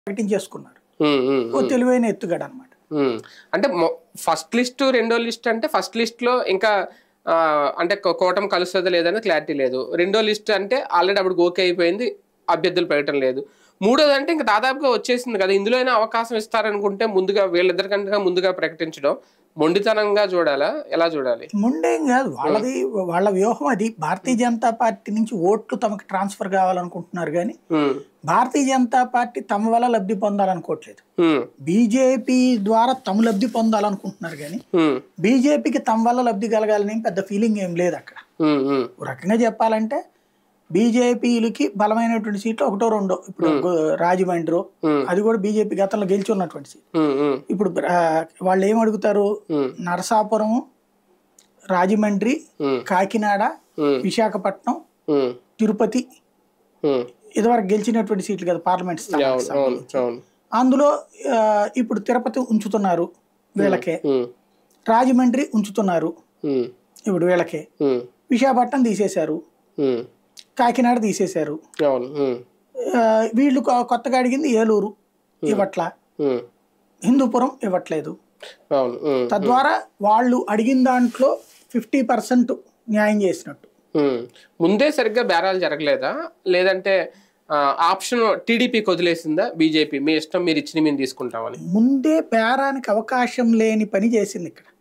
ప్రకటించేసుకున్నారు ఉమ్, ఉమ్, ఓ తెలివైన ఎత్తుగడ అనమాట ఉమ్. అంటే ఫస్ట్ లిస్ట్ రెండో లిస్ట్ అంటే ఫస్ట్ లిస్ట్ లో ఇంకా ఆ, అంటే కో- కూటమి కలుస్తుందో లేదని క్లారిటీ లేదు రెండో లిస్ట్ అంటే ఆల్రెడీ అప్పుడు ఓకే అయిపోయింది అభ్యర్థుల ప్రకటన లేదు మూడోది అంటే ఇంకా దాదాపుగా వచ్చేసింది కదా ఇందులో అయినా అవకాశం ఇస్తారనుకుంటే ముందుగా వీళ్ళిద్దరికంటే ముందుగా ప్రకటించడం మొండితనంగా చూడాలా ఎలా చూడాలి ముండేం కాదు వాళ్ళది వాళ్ళ వ్యూహం అది భారతీయ జనతా పార్టీ నుంచి ఓట్లు తమకు ట్రాన్స్ఫర్ కావాలనుకుంటున్నారు కానీ ఉమ్, భారతీయ జనతా పార్టీ తమ వల్ల లబ్ధి పొందాలనుకోవట్లేదు ఉమ్, బీజేపీ ద్వారా తమ లబ్ధి పొందాలనుకుంటున్నారు కానీ ఉమ్, బీజేపీకి తమ వల్ల లబ్ధి కలగాలని పెద్ద ఫీలింగ్ ఏం లేదు అక్కడ ఉమ్, ఉమ్, ఒక రకంగా చెప్పాలంటే బీజేపీలకి బలమైనటువంటి సీట్లు ఒకటో రెండో ఇప్పుడు గు- రాజమండ్రి Hmm. అది కూడా బీజేపీ గతంలో గెలిచి ఉన్నటువంటి సీట్ ఉమ్, ఉమ్, ఇప్పుడు ఆ, వాళ్ళు ఏం అడుగుతారు Hmm. నరసాపురం రాజమండ్రి ఉమ్, కాకినాడ ఉమ్, విశాఖపట్నం ఉమ్, తిరుపతి ఉమ్. ఇదివరకు గెలిచినటువంటి సీట్లు కదా పార్లమెంట్ స్థానాలకు అవును అవును సంబంధించి. అవును అందులో ఆ, ఇప్పుడు తిరుపతి ఉంచుతున్నారు వీళ్ళకే ఉమ్, రాజమండ్రి ఉంచుతున్నారు ఉమ్, ఇప్పుడు వీళ్ళకే ఉమ్, విశాఖపట్నం తీసేశారు ఉమ్. కాకినాడ తీసేశారు అవును ఉమ్, ఆ, వీళ్ళు కొ- కొత్తగా అడిగింది ఏలూరు ఇవ్వట్ల ఉమ్, హిందూపురం ఇవ్వట్లేదు అవును ఉమ్, తద్వారా వాళ్ళు అడిగిన దాంట్లో ఫిఫ్టీ పర్సెంట్ న్యాయం చేసినట్టు ఉమ్. ముందే సరిగ్గా బేరాలు జరగలేదా లేదంటే ఆ, ఆప్షన్ టీడీపీకి వదిలేసిందా బీజేపీ మీ ఇష్టం మీరు ఇచ్చిన మేము తీసుకుంటామని ముందే బేరానికి అవకాశం లేని పని చేసింది ఇక్కడ